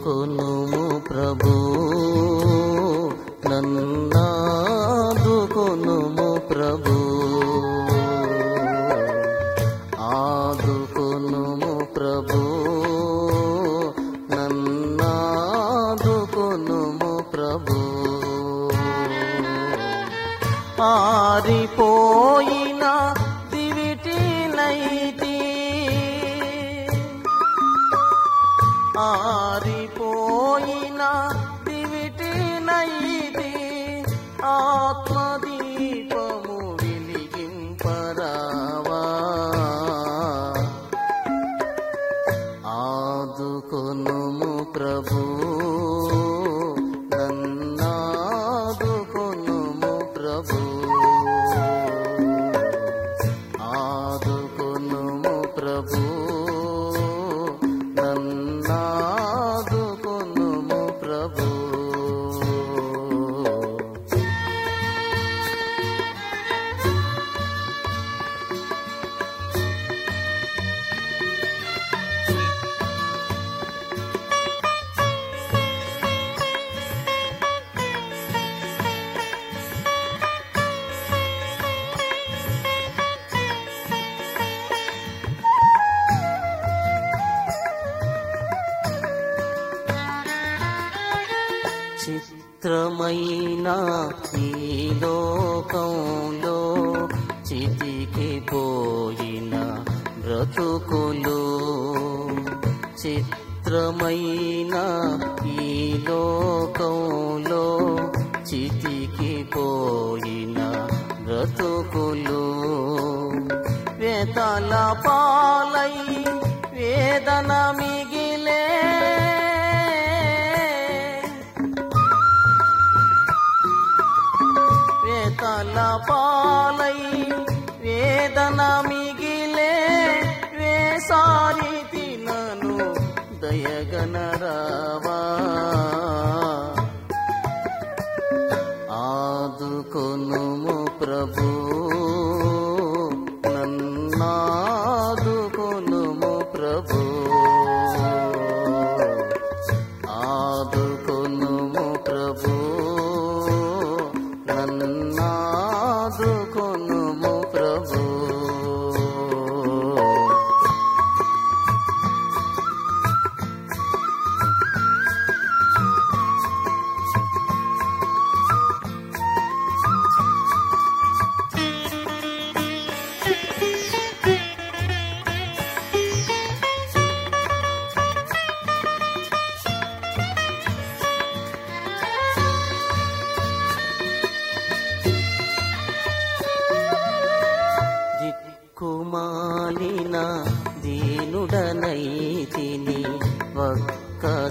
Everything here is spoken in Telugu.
ఆదుకొనుము ప్రభు నన్నాదుకొనుము ప్రభు ఆదుకొనుము ప్రభు నన్నాదుకొనుము ప్రభు ఆరిపోయిన దివిటినైతి ఆరిపోయిన దివిటినైతి ఆత్మదీపము వెలిగింపరావా ఆదుకొనుము ప్రభు నన్నాదుకొనుము ప్రభు ఆదుకొనుము ప్రభు నన్నాదుకొనుము ప్రభు చిత్రమైన ఈ లోకంలో చితికి పోయిన బ్రతుకులు చిత్రమైన ఈ లోకంలో చితికి పోయిన బ్రతుకులు వేతల పాలై వేదన మిగిలే వేతల పాలై వేదన మిగిలే వేసారి తినను దయగనరావా ఆదుకొనుము ప్రభు నన్నాదుకొనుము ప్రభు ఆదుకొనుము ప్రభు నన్నాదుకొనుము ప్రభు దిక్కుమాలిన దీనుడనైతిని ఒక్క